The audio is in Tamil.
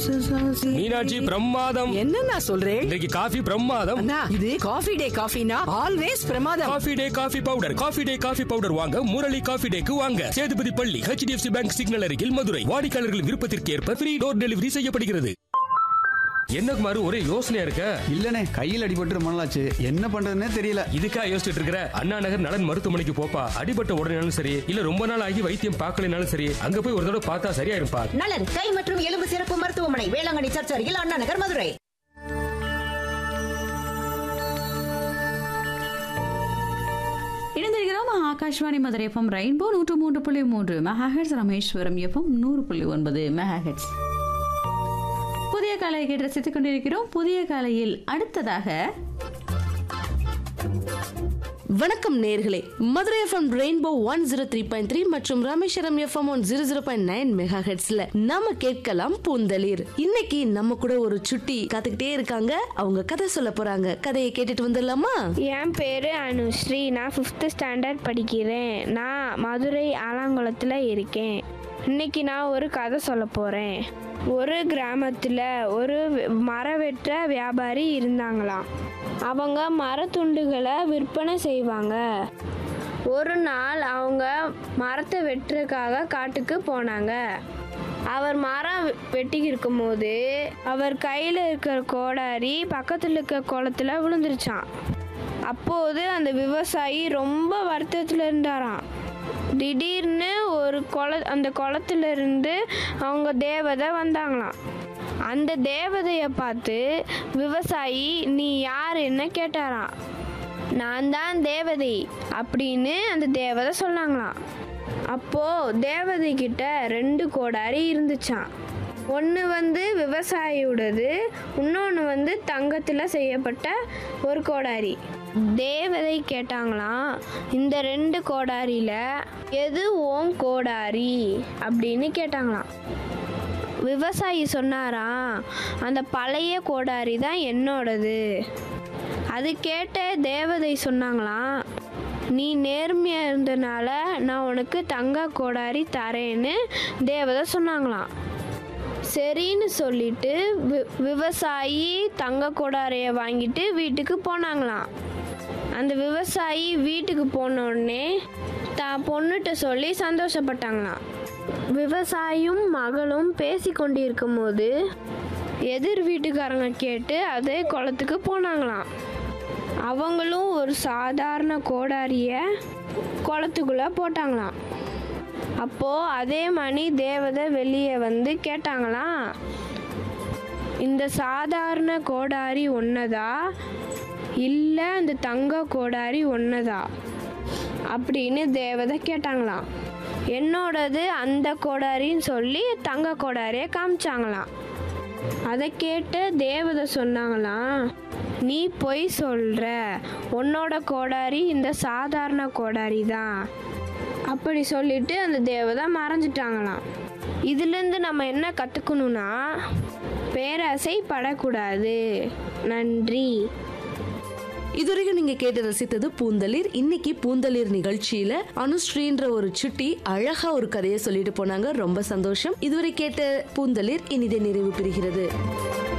மீனாட்சி பிரமாதம் என்னண்ணா சொல்றேன் இன்றைக்கு காஃபி பிரமாதம் அண்ணா இது காஃபி டே காஃபினா ஆல்வேஸ் பிரமாதம் coffee day coffee powder coffee day coffee powder வாங்க முரளி காஃபி டேக்கு வாங்க சேதுபதி பள்ளி ஹெச்டிஎஃப்சி பேங்க் சிக்னல் அருகில் மதுரை வாடிக்கையாளர்கள் விருப்பத்திற்கு ஏற்ப ஃப்ரீ டோர் டெலிவரி செய்யப்படுகிறது என்ன குமார் ஒரே யோசனையா இருக்க இல்லனே கையில் அடிபட்டு ரொம்ப நாளாச்சு என்ன பண்றதுன்னே தெரியல இதுக்கா யோசிச்சுட்டு இருக்கிற அண்ணா நகர் நலன் மருத்துவமனைக்கு போப்பா அடிபட்ட உடனேனாலும் சரி இல்ல ரொம்ப நாள் ஆகி வைத்தியம் பார்க்கலனாலும் சரி அங்க போய் ஒரு தடவை பார்த்தா சரியா இருப்பா நலன் கை மற்றும் எலும்பு சிறப்பு மருத்துவமனை வேளாங்கண்ணி சர்ச் அருகில் அண்ணா நகர் மதுரை இணைந்திருக்கிறோம் ஆகாஷ்வாணி மதுரை எஃப்எம் ரெயின்போ நூற்று மூன்று புள்ளி மூன்று மெகாஹெட்ஸ் ராமேஸ்வரம் எஃப்எம் நூறு புள்ளி ஒன்பது மெகாஹெட்ஸ் புதிய காலையை கேட்டு ரசித்துக் கொண்டிருக்கிறோம் புதிய காலையில் அடுத்ததாக வணக்கம் நேர்களே Madurai F M rainbow one zero three point three மற்றும் Rameswaram F M one zero zero point nine mega ஹெட்ஸ்ல நாம கேட்கலாம் பூந்தளிர் இன்னைக்கு நம்ம கூட ஒரு சுட்டி காத்துக்கிட்டே இருக்காங்க அவங்க கதை சொல்ல போறாங்க கதையை கேட்டுட்டு வந்துடலாமா என் பேர் அனுஸ்ரீ நான் ஃபிஃப்த்து ஸ்டாண்டர்ட் படிக்கிறேன் நான் மதுரை ஆலாங்குளத்தில் இருக்கேன் இன்னைக்கு நான் ஒரு கதை சொல்ல போகிறேன் ஒரு கிராமத்தில் ஒரு வி- மர வெட்டுற வியாபாரி இருந்தாங்களாம் அவங்க மரத்துண்டுகளை விற்பனை செய்வாங்க ஒரு நாள் அவங்க மரத்தை வெட்டுறதுக்காக காட்டுக்கு போனாங்க அவர் மரம் வெ- வெட்டி இருக்கும்போது அவர் கையில் இருக்கிற கோடாரி பக்கத்தில் இருக்கிற குளத்துல விழுந்துருச்சான் அப்போது அந்த விவசாயி ரொம்ப வருத்தத்தில் இருந்தாராம் திடீர்னு ஒரு குள அந்த குளத்துல இருந்து அவங்க தேவதை வந்தாங்களாம் அந்த தேவதையை பார்த்து விவசாயி நீ யாருன்னு கேட்டாராம் நான் தான் தேவதை அப்படின்னு அந்த தேவதை சொன்னாங்களாம் அப்போ தேவதை கிட்ட ரெண்டு கோடாரி இருந்துச்சாம் ஒன்று வந்து விவசாயியோடது இன்னொன்று வந்து தங்கத்தில் செய்யப்பட்ட ஒரு கோடாரி தேவதை கேட்டாங்களாம் இந்த ரெண்டு கோடாரியில் எது ஓம் கோடாரி அப்படின்னு கேட்டாங்களாம் விவசாயி சொன்னாராம் அந்த பழைய கோடாரி தான் என்னோடது அது கேட்ட தேவதை சொன்னாங்களாம் நீ நேர்மையாக இருந்தனால நான் உனக்கு தங்க கோடாரி தரேன்னு தேவதை சொன்னாங்களாம் சரின்னு சொல்லிட்டு வி- விவசாயி தங்க கோடாரியை வாங்கிட்டு வீட்டுக்கு போனாங்களாம் அந்த விவசாயி வீட்டுக்கு போன உடனே தான் பொண்ணுகிட்ட சொல்லி சந்தோஷப்பட்டாங்களாம் விவசாயியும் மகளும் பேசி கொண்டிருக்கும் போது எதிர் வீட்டுக்காரங்க கேட்டு அதே குளத்துக்கு போனாங்களாம் அவங்களும் ஒரு சாதாரண கோடாரியை குளத்துக்குள்ளே போட்டாங்களாம் அப்போது அதே மணி தேவதை வெளியே வந்து கேட்டாங்களாம் இந்த சாதாரண கோடாரி ஒன்னதா இல்லை இந்த தங்க கோடாரி ஒன்னதா அப்படின்னு தேவதை கேட்டாங்களாம் என்னோடது அந்த கோடாரின்னு சொல்லி தங்க கோடாரியை காமிச்சாங்களாம் அதை கேட்டு தேவதை சொன்னாங்களாம் நீ பொய் சொல்ற உன்னோட கோடாரி இந்த சாதாரண கோடாரி தான் அப்படி சொல்லிட்டு அந்த தேவதை மறைஞ்சிட்டாங்களாம் இதுலேருந்து நம்ம என்ன கற்றுக்கணும்னா பேராசை படக்கூடாது நன்றி இதுவரைக்கும் நீங்க கேட்டு ரசித்தது பூந்தளிர் இன்னைக்கு பூந்தளிர் நிகழ்ச்சியில அனுஸ்ரீன்ற ஒரு சுட்டி அழகா ஒரு கதையை சொல்லிட்டு போனாங்க ரொம்ப சந்தோஷம் இதுவரை கேட்ட பூந்தளிர் இனிதே நிறைவு பெறுகிறது